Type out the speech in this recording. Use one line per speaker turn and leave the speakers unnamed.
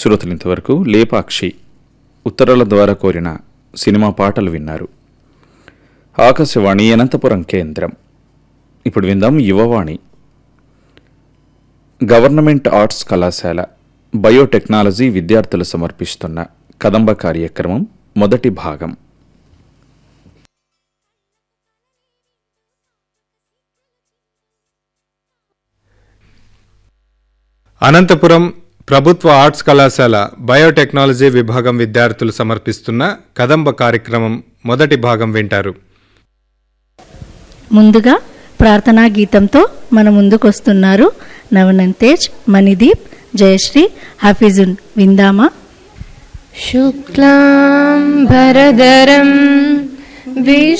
శ్రోతలు ఇంతవరకు లేపాక్షి ఉత్తరాల ద్వారా కోరిన సినిమా పాటలు విన్నారు ఆకాశవాణి అనంతపురం కేంద్రం ఇప్పుడు విందాం యువవాణి గవర్నమెంట్ ఆర్ట్స్ కళాశాల బయోటెక్నాలజీ విద్యార్థులు సమర్పిస్తున్న కదంబ కార్యక్రమం మొదటి భాగం
అనంతపురం ప్రభుత్వ ఆర్ట్స్ కళాశాల బయోటెక్నాలజీ విభాగం విద్యార్థులు సమర్పిస్తున్న కదంబ కార్యక్రమం మొదటి భాగం వింటారు
ముందుగా ప్రార్థనా గీతంతో మన ముందుకొస్తున్నారు నవనంతేజ్ మణిదీప్ జయశ్రీ హఫీజున్ విందామా
शुक्लां भरदरं